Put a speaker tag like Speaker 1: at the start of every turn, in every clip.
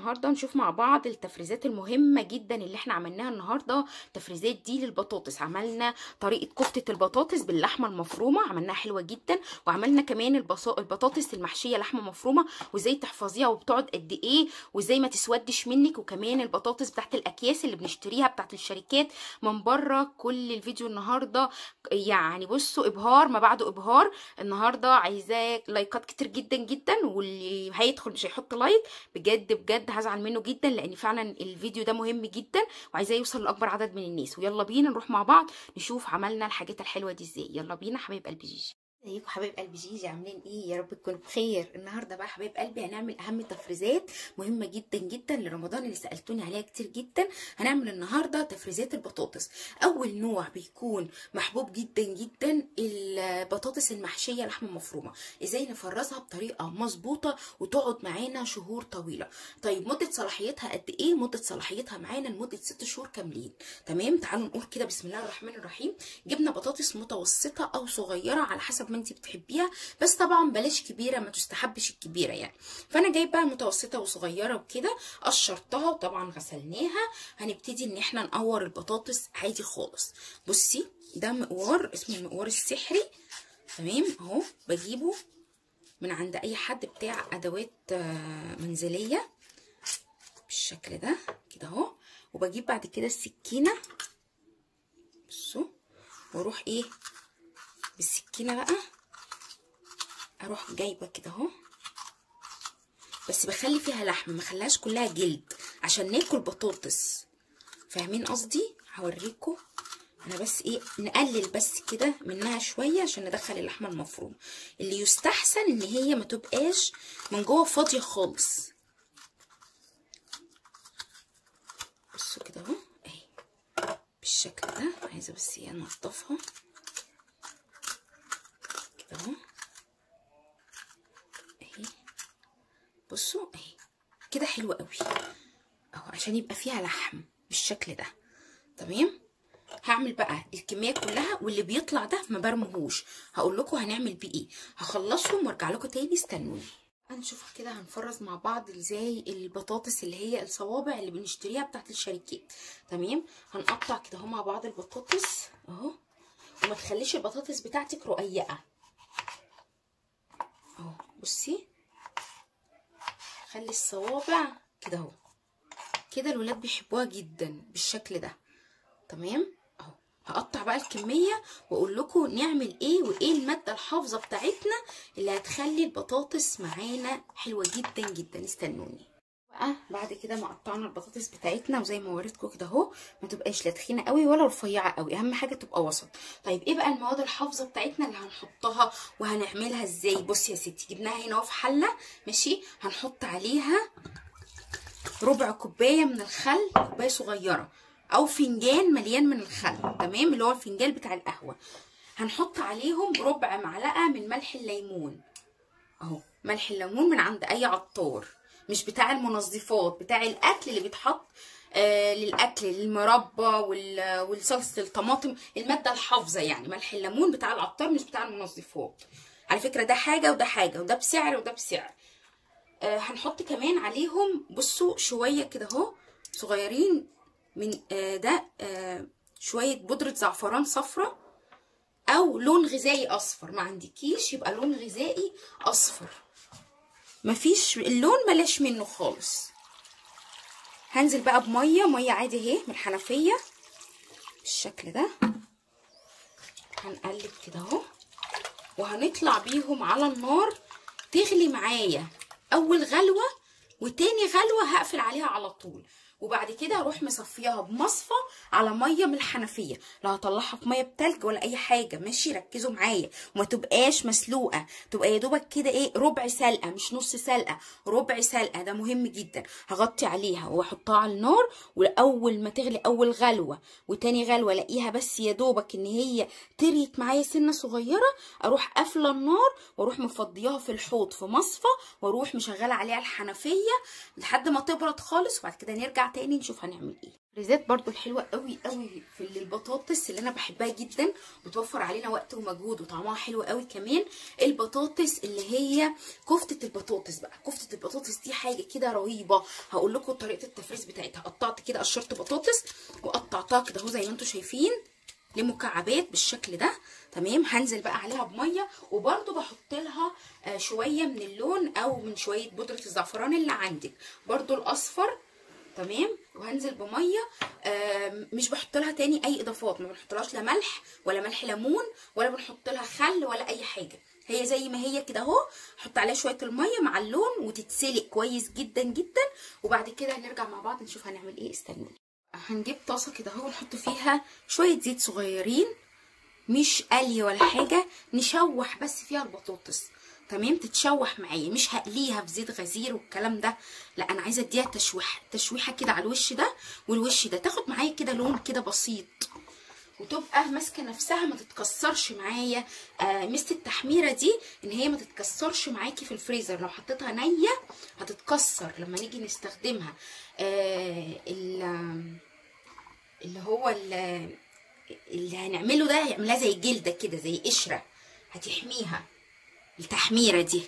Speaker 1: النهارده نشوف مع بعض التفريزات المهمه جدا اللي احنا عملناها النهارده التفريزات دي للبطاطس عملنا طريقه كفته البطاطس باللحمه المفرومه عملناها حلوه جدا وعملنا كمان البصا... البطاطس المحشيه لحمه مفرومه وازاي تحفظيها وبتقعد قد ايه وازاي ما تسودش منك وكمان البطاطس بتاعت الاكياس اللي بنشتريها بتاعت الشركات من بره كل الفيديو النهارده يعني بصوا ابهار ما بعده ابهار النهارده عايزاه لايكات كتير جدا جدا واللي هيدخل مش هيحط لايك بجد بجد هزعل منه جدا لان فعلا الفيديو ده مهم جدا وعايزاه يوصل لاكبر عدد من الناس ويلا بينا نروح مع بعض نشوف عملنا الحاجات الحلوه دي ازاي يلا بينا حبايب قلبي جيجي ازيكم حبايب قلبي جيجي عاملين ايه يا رب تكونوا بخير النهارده بقى حبايب قلبي هنعمل اهم تفريزات مهمه جدا جدا لرمضان اللي سالتوني عليها كتير جدا هنعمل النهارده تفريزات البطاطس اول نوع بيكون محبوب جدا جدا البطاطس المحشيه لحمه مفرومه ازاي نفرزها بطريقه مظبوطه وتقعد معانا شهور طويله طيب مده صلاحيتها قد ايه مده صلاحيتها معانا لمده ست شهور كاملين تمام تعالوا نقول كده بسم الله الرحمن الرحيم جبنا بطاطس متوسطه او صغيره على حسب ما انت بتحبيها بس طبعا بلاش كبيره ما تستحبش الكبيره يعني فانا جايبه متوسطه وصغيره وكده قشرتها وطبعا غسلناها هنبتدي ان احنا نقور البطاطس عادي خالص بصي ده مقوار اسمه المقوار السحري تمام اهو بجيبه من عند اي حد بتاع ادوات منزليه بالشكل ده كده اهو وبجيب بعد كده السكينه بصوا واروح ايه بالسكينه بقى اروح جايبه كده اهو بس بخلي فيها لحم ما خليهاش كلها جلد عشان ناكل بطاطس فاهمين قصدي هوريكم انا بس ايه نقلل بس كده منها شويه عشان ندخل اللحمه المفرومه اللي يستحسن ان هي ما تبقاش من جوه فاضيه خالص بصوا كده اهو اهي بالشكل ده عايزه بس ايه انضفها كده اهو اهي بصوا اهي كده حلوه قوي اهو عشان يبقى فيها لحم بالشكل ده تمام هعمل بقى الكميه كلها واللي بيطلع ده ما برمهوش هقول لكم هنعمل بيه ايه هخلصهم وارجع لكم تاني استنوني هنشوف كده هنفرز مع بعض ازاي البطاطس اللي هي الصوابع اللي بنشتريها بتاعت الشركات تمام هنقطع كده اهو مع بعض البطاطس اهو وما تخليش البطاطس بتاعتك رقيقه اهو بصي خلي الصوابع كده اهو كده الولاد بيحبوها جدا بالشكل ده تمام اهو هقطع بقى الكميه واقول لكم نعمل ايه وايه الماده الحافظه بتاعتنا اللي هتخلي البطاطس معانا حلوه جدا جدا استنوني بقى بعد كده ما قطعنا البطاطس بتاعتنا وزي ما وريتكم كده اهو ما تبقاش لا تخينه قوي ولا رفيعه قوي اهم حاجه تبقى وسط طيب ايه بقى المواد الحافظه بتاعتنا اللي هنحطها وهنعملها ازاي بصي يا ستي جبناها هنا في حله ماشي هنحط عليها ربع كوبايه من الخل كوبايه صغيره او فنجان مليان من الخل تمام اللي هو الفنجان بتاع القهوه هنحط عليهم ربع معلقه من ملح الليمون اهو ملح الليمون من عند اي عطار مش بتاع المنظفات بتاع الاكل اللي بيتحط آه للاكل المربى والصلصه الطماطم الماده الحافظه يعني ملح الليمون بتاع العطار مش بتاع المنظفات على فكره ده حاجه وده حاجه وده بسعر وده بسعر آه هنحط كمان عليهم بصوا شويه كده اهو صغيرين من آه ده آه شويه بودره زعفران صفرة او لون غذائي اصفر ما عندكيش يبقى لون غذائي اصفر مفيش اللون بلاش منه خالص هنزل بقى بميه ميه عادي اهي من الحنفيه بالشكل ده هنقلب كده اهو وهنطلع بيهم على النار تغلي معايا اول غلوه وتاني غلوه هقفل عليها على طول وبعد كده اروح مصفياها بمصفى على ميه من الحنفيه لا هطلعها في ميه بتلج ولا اي حاجه ماشي ركزوا معايا وما تبقاش مسلوقه تبقى يا دوبك كده ايه ربع سلقه مش نص سلقه ربع سلقه ده مهم جدا هغطي عليها واحطها على النار واول ما تغلي اول غلوه وتاني غلوه الاقيها بس يا دوبك ان هي طريت معايا سنه صغيره اروح قافله النار واروح مفضياها في الحوض في مصفى واروح مشغله عليها الحنفيه لحد ما تبرد خالص وبعد كده نرجع ونرجع تاني نشوف هنعمل ايه الفريزات برضو الحلوه قوي قوي في البطاطس اللي انا بحبها جدا بتوفر علينا وقت ومجهود وطعمها حلو قوي كمان البطاطس اللي هي كفته البطاطس بقى كفته البطاطس دي حاجه كده رهيبه هقول لكم طريقه التفريز بتاعتها قطعت كده قشرت بطاطس وقطعتها كده اهو زي ما انتم شايفين لمكعبات بالشكل ده تمام هنزل بقى عليها بميه وبرده بحط لها آه شويه من اللون او من شويه بودره الزعفران اللي عندك برده الاصفر تمام وهنزل بميه آه مش بحط لها تاني اي اضافات ما بنحطلهاش لا ملح ولا ملح ليمون ولا بنحط لها خل ولا اي حاجه هي زي ما هي كده اهو حط عليها شويه الميه مع اللون وتتسلق كويس جدا جدا وبعد كده هنرجع مع بعض نشوف هنعمل ايه استنوني هنجيب طاسه كده اهو ونحط فيها شويه زيت صغيرين مش قلي ولا حاجه نشوح بس فيها البطاطس تمام تتشوح معايا مش هقليها في زيت غزير والكلام ده لا انا عايزه اديها تشويحه تشويحه كده على الوش ده والوش ده تاخد معايا كده لون كده بسيط وتبقى ماسكه نفسها ما تتكسرش معايا آه ميزه التحميره دي ان هي ما تتكسرش معاكي في الفريزر لو حطيتها نيه هتتكسر لما نيجي نستخدمها آه اللي هو اللي هنعمله ده هيعملها زي جلده كده زي قشره هتحميها التحميره دي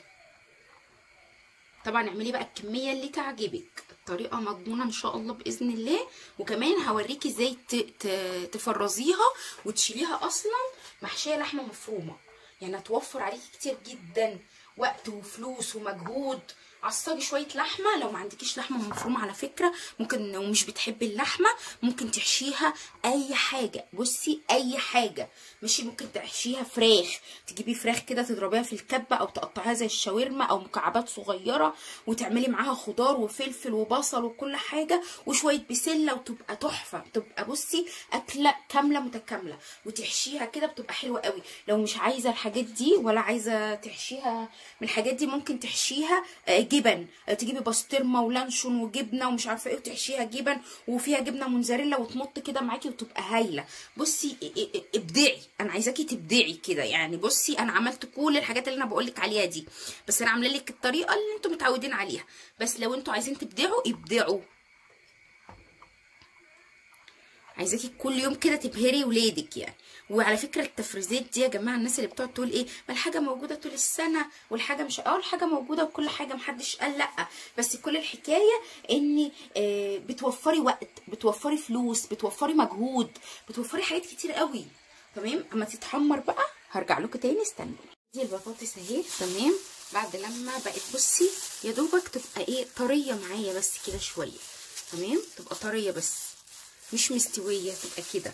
Speaker 1: طبعا اعملي بقى الكميه اللي تعجبك الطريقه مضمونه ان شاء الله باذن الله وكمان هوريكي ازاي تفرزيها وتشيليها اصلا محشيه لحمه مفرومه يعني هتوفر عليكي كتير جدا وقت وفلوس ومجهود عصجي شويه لحمه لو ما عندكيش لحمه مفرومه على فكره ممكن لو مش بتحبي اللحمه ممكن تحشيها اي حاجه بصي اي حاجه ماشي ممكن تحشيها فراخ تجيبي فراخ كده تضربيها في الكبه او تقطعيها زي الشاورما او مكعبات صغيره وتعملي معاها خضار وفلفل وبصل وكل حاجه وشويه بسله وتبقى تحفه تبقى بصي اكله كامله متكامله وتحشيها كده بتبقى حلوه قوي لو مش عايزه الحاجات دي ولا عايزه تحشيها من الحاجات دي ممكن تحشيها جبن تجيبي بسطرمه ولانشون وجبنه ومش عارفه ايه وتحشيها جبن وفيها جبنه موتزاريلا وتمط كده معاكي وتبقى هايله بصي ابدعي انا عايزاكي تبدعي كده يعني بصي انا عملت كل الحاجات اللي انا بقول لك عليها دي بس انا عامله لك الطريقه اللي انتم متعودين عليها بس لو انتوا عايزين تبدعوا ابدعوا عايزاكي كل يوم كده تبهري ولادك يعني وعلى فكره التفريزات دي يا جماعه الناس اللي بتقعد تقول ايه ما الحاجه موجوده طول السنه والحاجه مش اه الحاجه موجوده وكل حاجه محدش قال لا بس كل الحكايه ان آه بتوفري وقت بتوفري فلوس بتوفري مجهود بتوفري حاجات كتير قوي تمام اما تتحمر بقى هرجع لكم تاني استنوا دي البطاطس اهي تمام بعد لما بقت بصي يا دوبك تبقى ايه طريه معايا بس كده شويه تمام تبقى طريه بس مش مستويه تبقى كده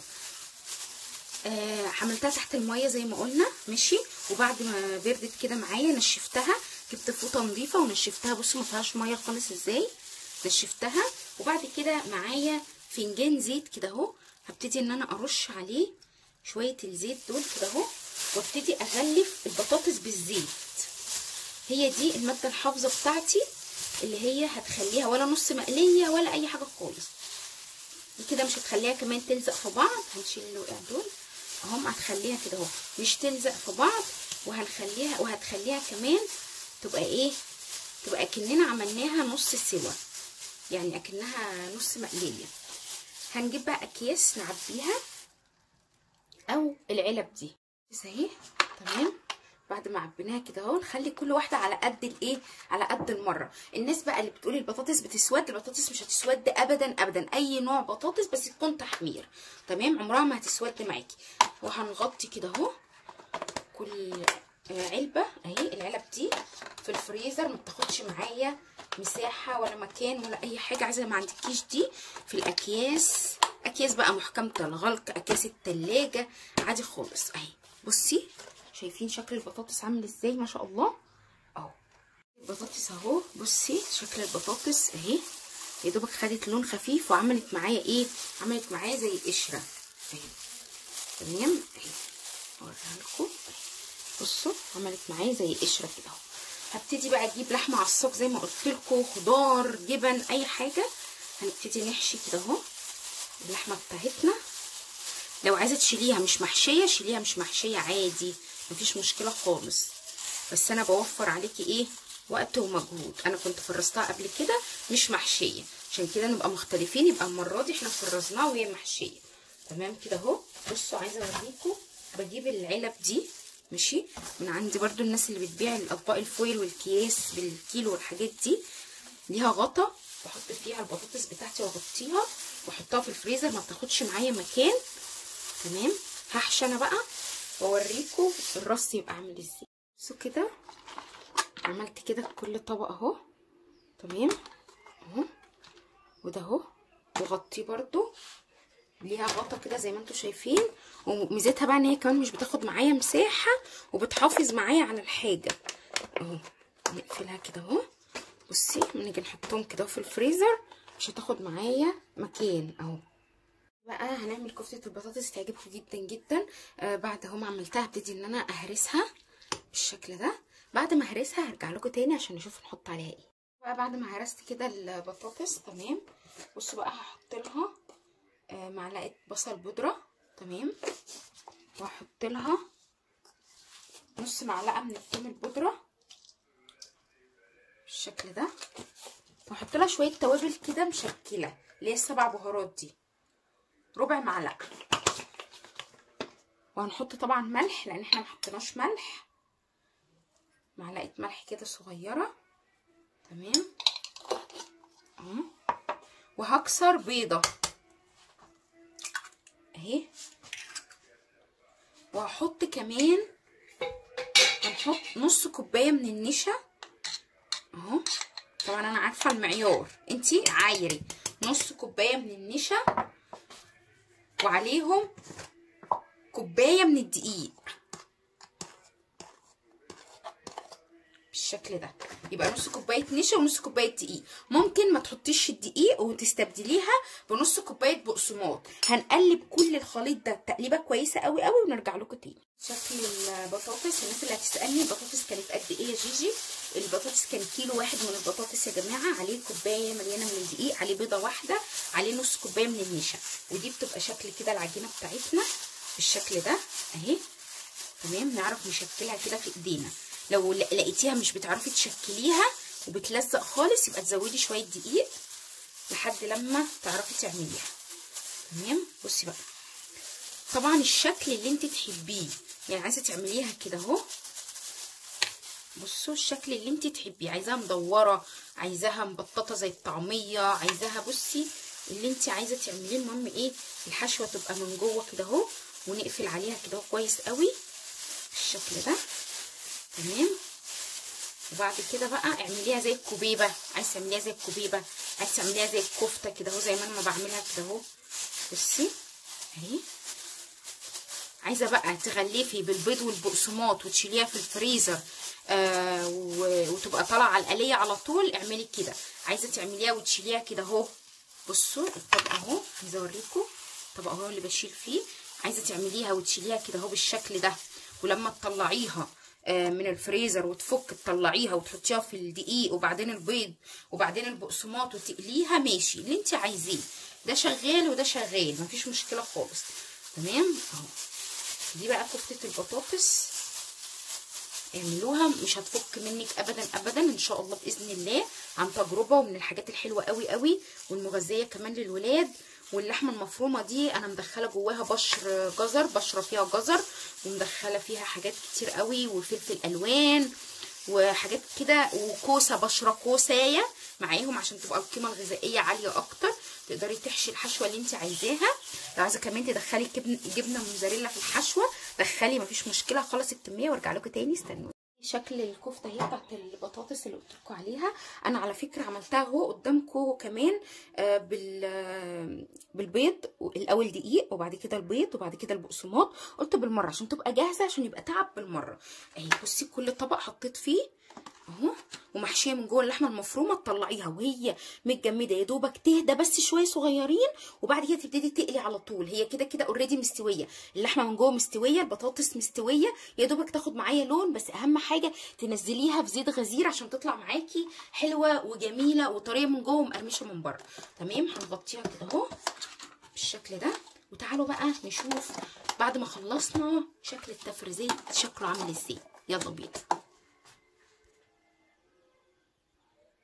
Speaker 1: آه عملتها تحت الميه زي ما قلنا ماشي وبعد ما بردت كده معايا نشفتها جبت فوطه نظيفه ونشفتها بصوا ما فيهاش ميه خالص ازاي نشفتها وبعد كده معايا فنجان زيت كده اهو هبتدي ان انا ارش عليه شويه الزيت دول كده اهو وابتدي اغلف البطاطس بالزيت هي دي الماده الحافظه بتاعتي اللي هي هتخليها ولا نص مقليه ولا اي حاجه خالص كده مش هتخليها كمان تلزق في بعض هنشيل اللي وقع دول اهم هتخليها كده اهو مش تلزق في بعض وهنخليها وهتخليها كمان تبقى ايه تبقى اكننا عملناها نص سوا يعني اكنها نص مقليه هنجيب بقى اكياس نعبيها او العلب دي اهي تمام بعد ما عبيناها كده اهو نخلي كل واحده على قد الايه على قد المره الناس بقى اللي بتقولي البطاطس بتسود البطاطس مش هتسود ابدا ابدا اي نوع بطاطس بس تكون تحمير تمام عمرها ما هتسود معاكي وهنغطي كده اهو كل علبه اهي العلب دي في الفريزر ما بتاخدش معايا مساحه ولا مكان ولا اي حاجه عايزه ما عندكيش دي في الاكياس اكياس بقى محكمه الغلق اكياس التلاجة عادي خالص اهي بصي شايفين شكل البطاطس عامل ازاي ما شاء الله اهو البطاطس اهو بصي شكل البطاطس اهي يا دوبك خدت لون خفيف وعملت معايا ايه عملت معايا زي القشره اهي تمام اهي اوريها لكم بصوا عملت معايا زي قشره كده اهو هبتدي بقى اجيب لحمه عصاق زي ما قلت لكم خضار جبن اي حاجه هنبتدي نحشي كده اهو اللحمه بتاعتنا لو عايزه تشيليها مش محشيه شيليها مش محشيه عادي مفيش مشكله خالص بس انا بوفر عليكي ايه وقت ومجهود انا كنت فرستها قبل كده مش محشيه عشان كده نبقى مختلفين يبقى المره دي احنا فرزناها وهي محشيه تمام كده اهو بصوا عايزه اوريكم بجيب العلب دي ماشي من عندي برضو الناس اللي بتبيع الاطباق الفويل والكياس بالكيلو والحاجات دي ليها غطا بحط فيها البطاطس بتاعتي واغطيها واحطها في الفريزر ما بتاخدش معايا مكان تمام هحشي انا بقى واوريكم الرص يبقى عامل ازاي بصوا كده عملت كده كل طبق اهو تمام اهو وده اهو وغطيه برضو ليها غطا كده زي ما انتم شايفين وميزتها بقى ان هي كمان مش بتاخد معايا مساحه وبتحافظ معايا على الحاجه اهو نقفلها كده اهو بصي لما نيجي نحطهم كده في الفريزر مش هتاخد معايا مكان اهو بقى هنعمل كفته البطاطس تعجبكم جدا جدا آه بعد اهو ما عملتها ابتدي ان انا اهرسها بالشكل ده بعد ما اهرسها هرجع لكم تاني عشان نشوف نحط عليها ايه بقى بعد ما هرست كده البطاطس تمام بصوا بقى هحط لها آه معلقه بصل بودره تمام واحط لها نص معلقه من الثوم البودره بالشكل ده واحط لها شويه توابل كده مشكله اللي هي السبع بهارات دي ربع معلقه وهنحط طبعا ملح لان احنا ما حطيناش ملح معلقه ملح كده صغيره تمام اهو وهكسر بيضه اهي وهحط كمان هنحط نص كوبايه من النشا اهو طبعا انا عارفه المعيار انتي عايري نص كوبايه من النشا وعليهم كوبايه من الدقيق بالشكل ده يبقى نص كوبايه نشا ونص كوبايه دقيق ممكن ما تحطيش الدقيق وتستبدليها بنص كوبايه بقسماط هنقلب كل الخليط ده تقليبه كويسه قوي قوي ونرجع لكم تاني شكل البطاطس الناس اللي هتسالني البطاطس كانت قد ايه يا جيجي البطاطس كان كيلو واحد من البطاطس يا جماعه عليه كوبايه مليانه من الدقيق عليه بيضه واحده عليه نص كوبايه من النشا ودي بتبقى شكل كده العجينه بتاعتنا بالشكل ده اهي تمام نعرف نشكلها كده في ايدينا لو لقيتيها مش بتعرفي تشكليها وبتلزق خالص يبقى تزودي شويه دقيق لحد لما تعرفي تعمليها تمام بصي بقى طبعا الشكل اللي انت تحبيه يعني عايزه تعمليها كده اهو بصوا الشكل اللي انت تحبيه عايزاها مدوره عايزاها مبططه زي الطعميه عايزاها بصي اللي انت عايزه تعمليه المهم ايه الحشوه تبقى من جوه كده اهو ونقفل عليها كده كويس قوي بالشكل ده تمام وبعد كده بقى اعمليها زي الكوبيبه عايزه تعمليها زي الكوبيبه عايزه تعمليها زي الكفته كده اهو زي ما انا بعملها كده اهو بصي اهي عايزه بقى تغلفي بالبيض والبقسماط وتشيليها في الفريزر آه وتبقى طالعه على القليه على طول اعملي كده عايزه تعمليها وتشيليها كده اهو بصوا الطبق اهو عايزه اوريكم الطبق اهو اللي بشيل فيه عايزه تعمليها وتشيليها كده اهو بالشكل ده ولما تطلعيها من الفريزر وتفك تطلعيها وتحطيها في الدقيق وبعدين البيض وبعدين البقسماط وتقليها ماشي اللي انت عايزاه ده شغال وده شغال مفيش مشكله خالص تمام اهو دي بقى كفته البطاطس اعملوها مش هتفك منك ابدا ابدا ان شاء الله باذن الله عن تجربه ومن الحاجات الحلوه قوي قوي والمغذيه كمان للولاد واللحمه المفرومه دي انا مدخله جواها بشر جزر بشره فيها جزر ومدخله فيها حاجات كتير قوي وفلفل الوان وحاجات كده وكوسه بشره كوسايه معاهم عشان تبقى القيمه الغذائيه عاليه اكتر تقدري تحشي الحشوه اللي انت عايزاها لو عايزه كمان تدخلي جبن جبنه موزاريلا في الحشوه دخلي مفيش مشكله خلص الكميه وارجع لكم تاني استنوا شكل الكفته اهي بتاعت البطاطس اللي قلت لكم عليها انا على فكره عملتها اهو قدامكم كمان آه بال بالبيض الاول دقيق وبعد كده البيض وبعد كده البقسماط قلت بالمره عشان تبقى جاهزه عشان يبقى تعب بالمره اهي بصي كل طبق حطيت فيه اهو ومحشيه من جوه اللحمه المفرومه تطلعيها وهي متجمده يا دوبك تهدى بس شويه صغيرين وبعد كده تبتدي تقلي على طول هي كده كده اوريدي مستويه اللحمه من جوه مستويه البطاطس مستويه يا دوبك تاخد معايا لون بس اهم حاجه تنزليها في زيت غزير عشان تطلع معاكي حلوه وجميله وطريه من جوه ومقرمشه من بره تمام هنغطيها كده اهو بالشكل ده وتعالوا بقى نشوف بعد ما خلصنا شكل التفريزات شكله عامل ازاي يلا بينا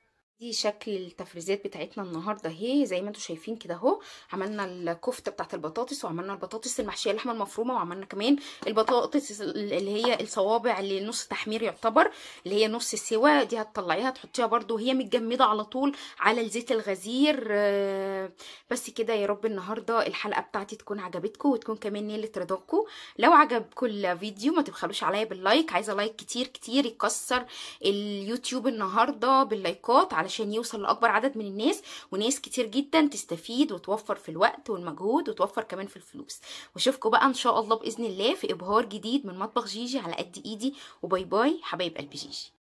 Speaker 1: دي شكل التفريزات بتاعتنا النهارده اهي زي ما انتم شايفين كده اهو عملنا الكفته بتاعت البطاطس وعملنا البطاطس المحشيه لحمه المفرومه وعملنا كمان البطاطس اللي هي الصوابع اللي نص تحمير يعتبر اللي هي نص سوا دي هتطلعيها تحطيها برده وهي متجمده على طول على الزيت الغزير بس كده يا رب النهارده الحلقه بتاعتي تكون عجبتكم وتكون كمان نالت رضاكم لو عجبكم الفيديو ما تبخلوش عليا باللايك عايزه لايك كتير كتير يكسر اليوتيوب النهارده باللايكات علشان يوصل لاكبر عدد من الناس وناس كتير جدا تستفيد وتوفر في الوقت والمجهود وتوفر كمان في الفلوس واشوفكم بقى ان شاء الله باذن الله في ابهار جديد من مطبخ جيجي على قد ايدي وباي باي حبايب قلب جيجي